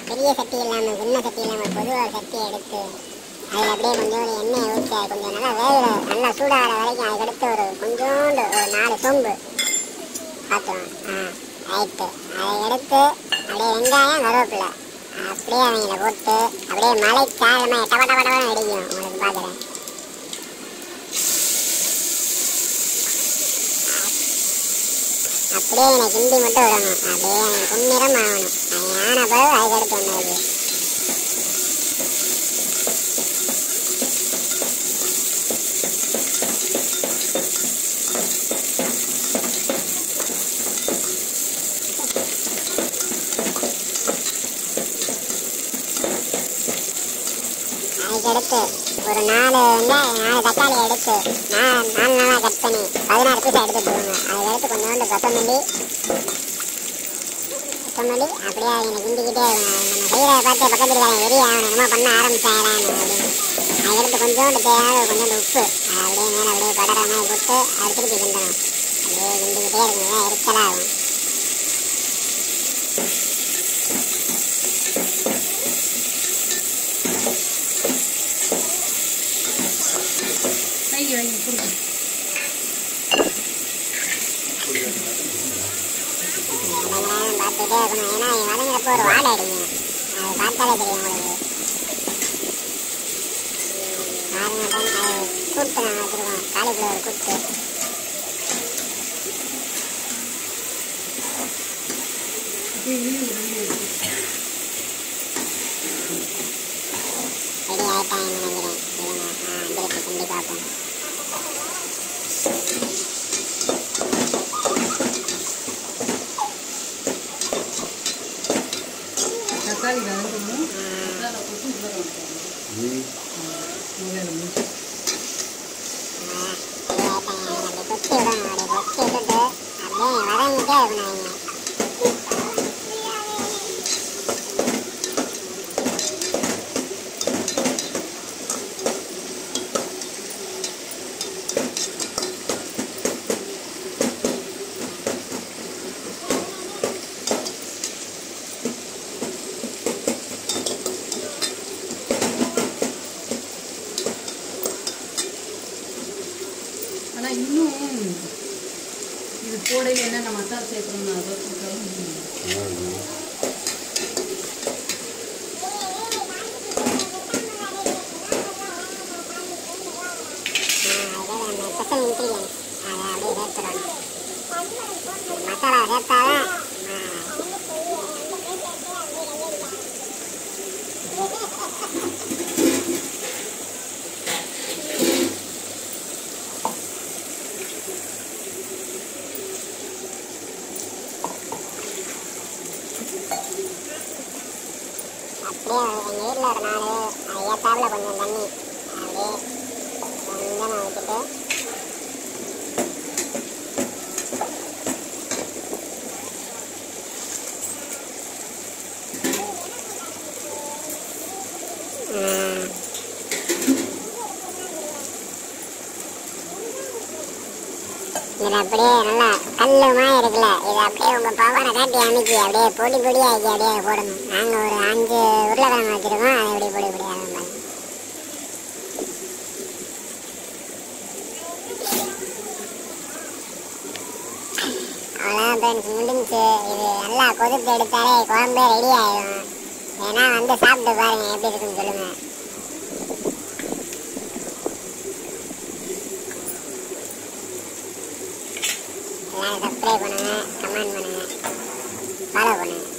பெரிய சட்டி இல்லாமல் சின்ன சட்டி இல்லாமல் பொதுவாக சட்டி எடுத்து அதில் அப்படியே கொஞ்சோண்டு எண்ணெயை ஊற்றி அது கொஞ்சம் நல்லா வேகிற நல்லா சூடாகிற வரைக்கும் அதுக்கடுத்து ஒரு கொஞ்சோண்டு ஒரு நாலு சொம்பு பார்த்துருவோம் ஆ ரைட்டு அதை எடுத்து அப்படியே வெங்காயம் கருவேப்பிலை அப்படியே அவங்கள போட்டு அப்படியே மலை சாரமாக டப டப டபன்னு அடிக்கும் உங்களுக்கு பார்க்குறேன் அப்படியே எனக்கு கிண்டி மட்டும் விடணும் அப்படியே எனக்கு பொன்னிறம் ஆகணும் அது ஆன பிறகு அதுக்கடுத்து ஒன்று அதுக்கடுத்து ஒரு நாலு வெங்காயம் நாலு தக்காளி எடுத்து நான் நாலு நாளாக கட் பண்ணி பதினாறு பீஸ் எடுத்துட்டு போங்க அதுக்கடுத்து கொஞ்சோண்டு கொத்தமல்லி கொத்தமல்லி அப்படியே அவங்க கிண்டிக்கிட்டே இருக்கணும் நம்ம செய்கிறத பார்த்து பக்கத்து இருக்காங்க வெறி ஆகணும் என்னமோ பண்ண ஆரம்பிச்சாங்களான்னு அப்படின்னு அதுக்கடுத்து கொஞ்சோண்டு தேவை கொஞ்சோண்டு உப்பு அதை அப்படியே மேலே அப்படியே படற மாதிரி போட்டு அது திருப்பி கிண்டணும் அப்படியே கிண்டிக்கிட்டே இருக்கணும் எரிச்சலாகும் வைங்க வைங்க கொடுங்க அதெல்லாம் பார்த்துட்டே இருக்கணும் ஏன்னா இவன் வதங்குறப்போ ஒரு வாடை அடிக்கும் அது பார்த்தாலே தெரியும் உங்களுக்கு பாருங்க friends, அது கூட்டு நாங்கள் வச்சுருக்கோம் காலிஃப்ளவர் கூட்டு ரெடி ஆகிட்டாங்கன்னு நினைக்கிறேன் இருங்க ஆ திருப்பி கிண்டி பார்ப்போம் தக்காளி வதங்கணும் மசாலா போட்டு உள்ள வைக்கணும். முதல்ல முடிச்சு. அப்படியே கொத்தி விடணும் அப்படியே கொத்தி விட்டுட்டு அப்படியே வதங்கிட்டே இருக்கணும் அவங்க ஆனா இன்னும் இது போடையில என்னென்ன மசாலா சேர்க்கணும்னு அதை சொல்றாங்க. ஸ்பெஷல் இன்க்ரீடியன்ஸ் அதை அப்படியே சேர்த்துடணும் மசாலா சேர்த்தாதான் அப்படியே எங்கள் வீட்டில் ஒரு நாலு அது ஏற்றாப்புல கொஞ்சம் தண்ணி அப்படியே கொஞ்சமாக ஊற்றிட்டு இது அப்படியே நல்லா கல்லு மாதிரி இருக்குல்ல இது அப்படியே உங்க பவரை காட்டி அமைக்கி அப்படியே பொடி பொடியா ஆக்கி அப்படியே போடணும் நாங்க ஒரு அஞ்சு உருளைக்கிழங்கு வச்சிருக்கோம் அதை அப்படியே பொடி பொடியா பாருங்க அவ்வளோதான் ஃப்ரெண்ட்ஸ் முடிஞ்சுச்சு இது நல்லா கொதித்து எடுத்தாலே குழம்பே ரெடி ஆயிடும் ஏன்னா வந்து சாப்பிட்டு பாருங்க எப்படி இருக்குன்னு சொல்லுங்க எல்லாரும் சப்ஸ்கிரைப் பண்ணுங்க கமெண்ட் பண்ணுங்க ஃபாலோ பண்ணுங்க